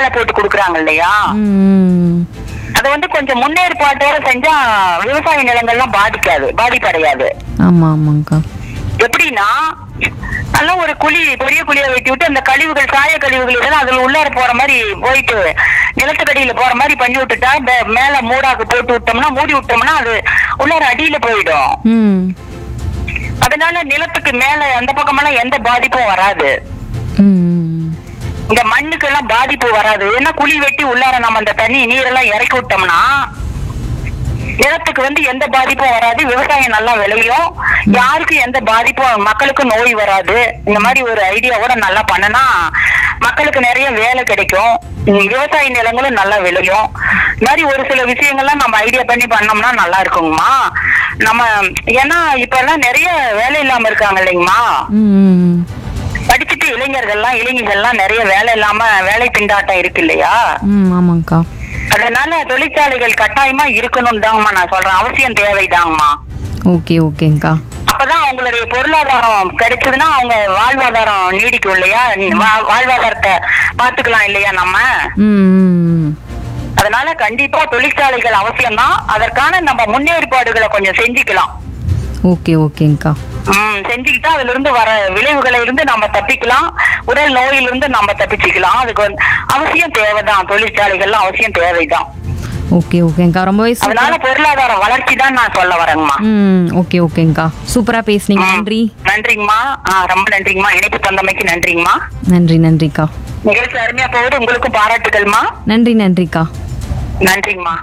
மேல போட்டு கொடுக்குறாங்க இல்லையா ம் அதை வந்து கொஞ்சம் முன்னேற்பாட்டோட செஞ்சா விவசாய நிலங்கள்லாம் பாதிக்காது பாதிப்படையாது ஆமா ஆமாங்கக்கா எப்படின்னா நல்லா ஒரு குழி பெரிய குழியை வெட்டி விட்டு அந்த கழிவுகள் சாய கழிவுகள் இதெல்லாம் அதுல உள்ளார போற மாதிரி போயிட்டு நிலத்துக்கடியில போற மாதிரி பண்ணி விட்டுட்டா இந்த மேல மூடாக்கு போட்டு விட்டோம்னா மூடி விட்டோம்னா அது உள்ளார அடியில போயிடும் ம் அதனால நிலத்துக்கு மேல அந்த பக்கமெல்லாம் எந்த பாதிப்பும் வராது ம் இந்த மண்ணுக்கு எல்லாம் பாதிப்பு வராது ஏன்னா குழி வெட்டி உள்ளார நம்ம அந்த தண்ணி நீரெல்லாம் இறக்கி விட்டோம்னா நிலத்துக்கு வந்து எந்த பாதிப்பும் வராது விவசாயம் நல்லா விளையும் யாருக்கும் எந்த பாதிப்பும் மக்களுக்கும் நோய் வராது இந்த மாதிரி ஒரு ஐடியாவோட நல்லா பண்ணனா மக்களுக்கு நிறைய வேலை கிடைக்கும் உம் விவசாய நிலங்களும் நல்லா விளையும் இந்த மாதிரி ஒரு சில விஷயங்கள்லாம் நம்ம ஐடியா பண்ணி பண்ணோம்னா நல்லா இருக்குங்கம்மா நம்ம ஏன்னா இப்ப எல்லாம் நிறைய வேலை இல்லாம இருக்காங்க இல்லைங்கம்மா ம் படிச்சுட்டு இளைஞர்கள்லாம் இளைஞர்கள்லாம் நிறைய வேலை இல்லாம வேலை திண்டாட்டம் இருக்கு இல்லையா ம் ஆமாங்கக்கா அதனால தொழிற்சாலைகள் கட்டாயமா இருக்கணும் தாங்கம்மா நான் சொல்றேன் அவசியம் தேவைதாங்கம்மா ஓகே ஓகேங்கக்கா அப்பதான் அவங்களுடைய பொருளாதாரம் கிடைச்சதுன்னா அவங்க வாழ்வாதாரம் நீடிக்கும் இல்லையா வா- வாழ்வாதாரத்தை பாத்துக்கலாம் இல்லையா நம்ம ம் ம் அதனால கண்டிப்பா தொழிற்சாலைகள் அவசியம்தான் அதற்கான நம்ம முன்னேற்பாடுகளை கொஞ்சம் செஞ்சுக்கலாம் ஓகே ஓகேங்கக்கா ம் செஞ்சுக்கிட்டா அதுல இருந்து வர விளைவுகளை இருந்து நம்ம தப்பிக்கலாம் உடல் நோயிலிருந்து நம்ம தப்பிச்சுக்கலாம் அதுக்கு வந்து அவசியம் தேவைதான் தொழிற்சாலைகள்லாம் அவசியம் தேவைதான் ஓகே ஓகேங்கக்கா ரொம்பவே சூ- அதனால பொருளாதார வளர்ச்சி தான் நான் சொல்ல வரேங்கம்மா ம் ஓகே ஓகேங்கக்கா சூப்பரா பேசுனீங்க ம். நன்றி நன்றிங்கம்மா ஆ, ரொம்ப நன்றிங்கம்மா இணைப்பு தந்தமைக்கு நன்றிங்கம்மா நன்றி நன்றிக்கா நிகழ்ச்சி அருமையா போகுது உங்களுக்கும் பாராட்டுகள்மா நன்றி நன்றிக்கா நன்றிங்கம்மா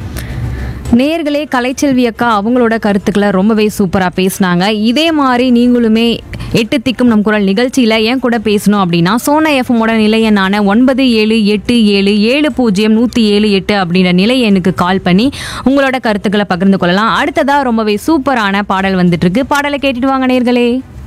நேர்களே கலைச்செல்வி அக்கா அவங்களோட கருத்துக்களை ரொம்பவே சூப்பராக பேசினாங்க இதே மாதிரி நீங்களுமே எட்டு திக்கும் நம் குரல் நிகழ்ச்சியில் ஏன் கூட பேசணும் அப்படின்னா சோனா எஃப்எம்மோட நிலையனான ஒன்பது ஏழு எட்டு ஏழு ஏழு பூஜ்ஜியம் நூற்றி ஏழு எட்டு அப்படின்ற நிலை எண்ணுக்கு கால் பண்ணி உங்களோட கருத்துக்களை பகிர்ந்து கொள்ளலாம் அடுத்ததாக ரொம்பவே சூப்பரான பாடல் வந்துட்டு இருக்கு பாடலை கேட்டுட்டு வாங்க நேர்களே